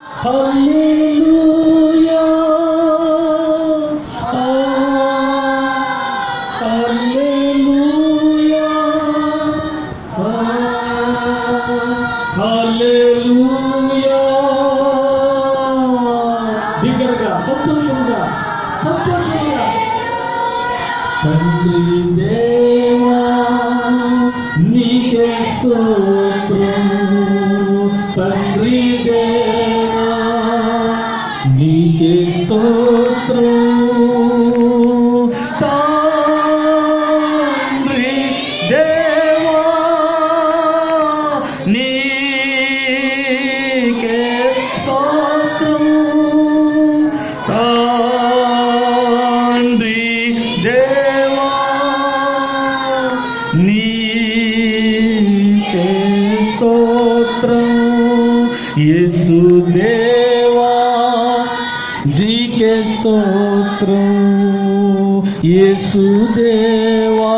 హల్లెలూయా ఆ, హల్లెలూయా ఆ, హల్లెలూయా బిగ్గరగా సంతోషంగా సంతోషంగా తండ్రి దేవా నీకే స్తోత్రం తండ్రి దేవా నీకే స్తోత్రం తండ్రి దేవా నీకే స్తోత్రం తండ్రి దేవా నీకే స్తోత్రం యేసు దేవా నీకే స్తోత్రం యేసు దేవా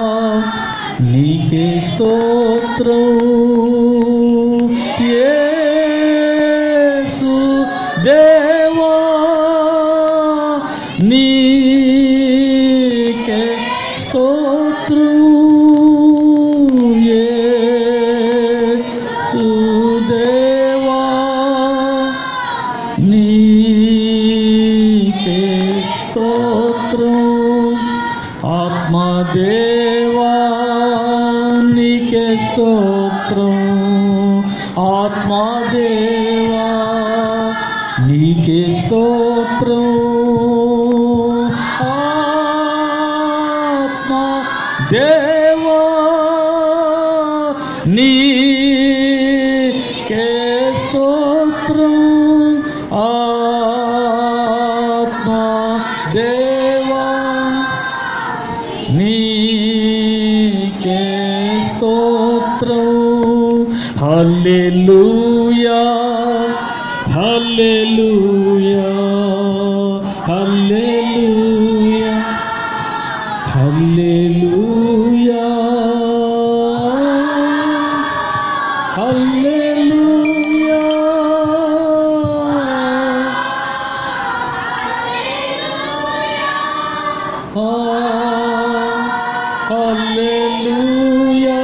నీకే స్తోత్రం యేసు దేవా నీకే స్తోత్రం యేసు దేవా నీకే స్తోత్రం ఆత్మదేవా నీకే స్తోత్రం ఆత్మదేవా నీకే స్తోత్రం ఆత్మ దేవా నీకే స్తోత్రం ఆత్మ దేవా నీకే స్తోత్రం హల్లెలూయా హల్లెలూయా హల్లెలూయా హల్లెలూయా హల్లెలూయా ఆ, హల్లెలూయా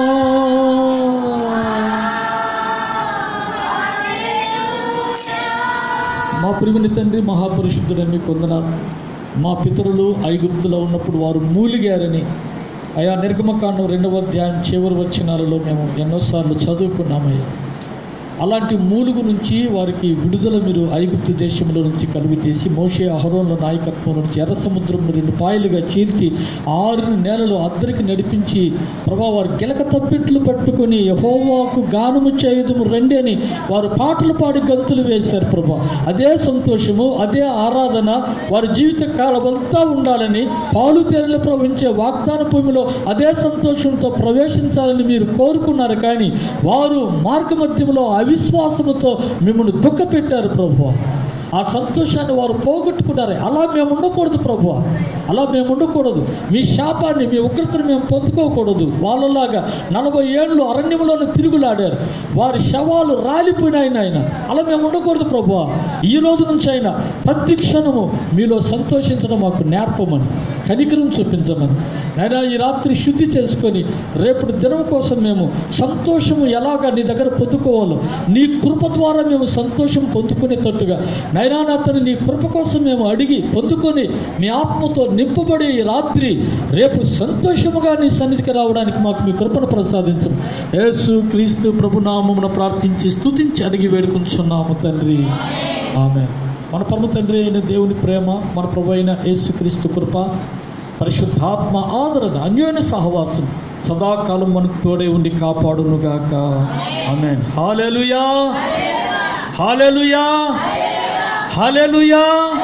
మా ప్రియుని తండ్రి మహాపరిశుద్ధుడని కొందనాలు మా పితరులు ఐగుప్తులో ఉన్నప్పుడు వారు మూలిగారని అయా నిర్గమకాండం రెండవ అధ్యాయం చివరి వచ్చినాలలో మేము ఎన్నోసార్లు చదువుకున్నామయ్యా అలాంటి మూలుగు నుంచి వారికి విడుదల మీరు ఐగుప్తు దేశంలో నుంచి కలుగు చేసి మోషే అహరోన్ల నాయకత్వం నుంచి ఎర్ర సముద్రంను రెండు పాయలుగా చీల్చి ఆరు నెలలు అద్దరికి నడిపించి ప్రభా వారు గిలక తప్పిట్లు పట్టుకొని యహోవాకు గానము చేయుదుము రండి అని వారు పాటలు పాడి గంతులు వేశారు ప్రభా అదే సంతోషము అదే ఆరాధన వారి జీవిత కాలం అంతా ఉండాలని పాలు తేనెలు ప్రవహించే వాగ్దాన భూమిలో అదే సంతోషంతో ప్రవేశించాలని మీరు కోరుకున్నారు కానీ వారు మార్గ మధ్యంలో అవిశ్వాసముతో మిమ్మల్ని దుఃఖపెట్టారు ప్రభు ఆ సంతోషాన్ని వారు పోగొట్టుకున్నారు అలా మేము ఉండకూడదు ప్రభు అలా మేము ఉండకూడదు మీ శాపాన్ని మీ ఉగ్రతను మేము పొందుకోకూడదు వాళ్ళలాగా నలభై ఏళ్ళు అరణ్యంలోనే తిరుగులాడారు వారి శవాలు రాలిపోయినాయి ఆయన అలా మేము ఉండకూడదు ప్రభు ఈ రోజు నుంచి అయినా ప్రతి క్షణము మీలో సంతోషించడం మాకు నేర్పమని కనికరం చూపించమని అయినా ఈ రాత్రి శుద్ధి చేసుకొని రేపటి దినం కోసం మేము సంతోషము ఎలాగా నీ దగ్గర పొందుకోవాలో నీ కృప ద్వారా మేము సంతోషం పొందుకునేటట్టుగా నైనాథని నీ కృప కోసం మేము అడిగి పొందుకొని నీ ఆత్మతో నింపబడి ఈ రాత్రి రేపు సంతోషముగా నీ సన్నిధికి రావడానికి మాకు మీ కృపను ప్రసాదించం యేసు క్రీస్తు ప్రభునామమున ప్రార్థించి స్తుతించి అడిగి వేడుకుంటున్నాము తండ్రి ఆమె మన పరమ తండ్రి అయిన దేవుని ప్రేమ మన ప్రభు అయిన యేసుక్రీస్తు కృప పరిశుద్ధాత్మ ఆదరణ అన్యోన్య సహవాసం సదాకాలం మనకు తోడే ఉండి కాపాడునుగాక ఆమె హాలెలుయా హాలెలుయా హాలెలుయా